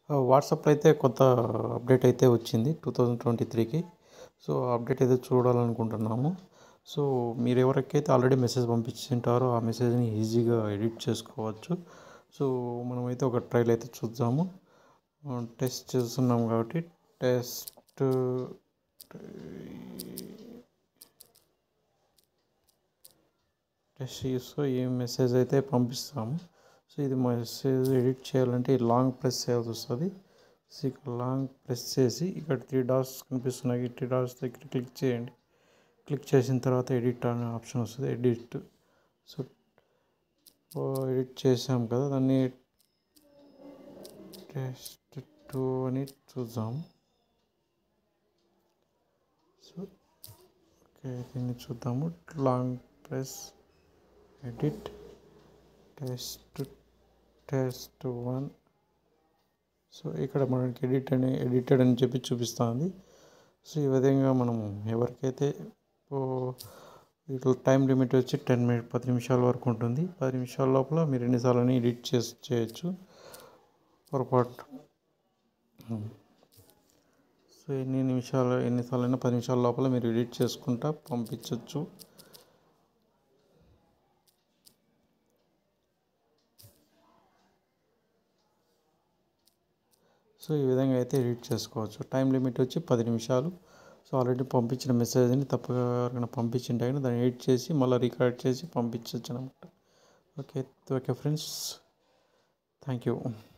వాట్సాప్లో అయితే కొత్త అప్డేట్ అయితే వచ్చింది టూ థౌజండ్ ట్వంటీ త్రీకి సో అప్డేట్ అయితే చూడాలనుకుంటున్నాము సో మీరు ఎవరికైతే ఆల్రెడీ మెసేజ్ పంపించింటారో ఆ మెసేజ్ని ఈజీగా ఎడిట్ చేసుకోవచ్చు సో మనమైతే ఒక ట్రైల్ అయితే చూద్దాము టెస్ట్ చేస్తున్నాం కాబట్టి టెస్ట్ టెస్ట్ చేస్తూ ఈ మెసేజ్ అయితే పంపిస్తాము సో ఇది మెసేజ్ ఎడిట్ చేయాలంటే లాంగ్ ప్రెస్ చేయాల్సి వస్తుంది సో ఇక్కడ లాంగ్ ప్రెస్ చేసి ఇక్కడ త్రీ డాట్స్ కనిపిస్తున్నాయి ఈ త్రీ డాట్స్ దగ్గర క్లిక్ చేయండి క్లిక్ చేసిన తర్వాత ఎడిట్ అనే ఆప్షన్ వస్తుంది ఎడిట్ సో ఎడిట్ చేసాం కదా దాన్ని టెస్ట్ టూ అని చూద్దాం సో ఓకే దీన్ని చూద్దాము long press edit test test one so ఇక్కడ మనకి ఎడిట్ అని ఎడిటెడ్ అని చెప్పి చూపిస్తుంది సో ఈ విధంగా మనం ఎవరికైతే ఇట్లా టైం లిమిట్ వచ్చి టెన్ మినిట్ పది నిమిషాల వరకు ఉంటుంది పది నిమిషాల లోపల మీరు ఎన్నిసార్లు ఎడిట్ చేసి చేయొచ్చు పొరపాటు సో ఎన్ని నిమిషాలు ఎన్నిసార్లు అయినా పది నిమిషాల లోపల మీరు ఎడిట్ చేసుకుంటా పంపించవచ్చు సో ఈ విధంగా అయితే ఎడిట్ చేసుకోవచ్చు టైం లిమిట్ వచ్చి పది నిమిషాలు సో ఆల్రెడీ పంపించిన మెసేజ్ని తప్పుగా ఎవరికైనా పంపించింటే కానీ దాన్ని ఎడిట్ చేసి మళ్ళీ రికార్డ్ చేసి పంపించవచ్చు అనమాట okay okay friends thank you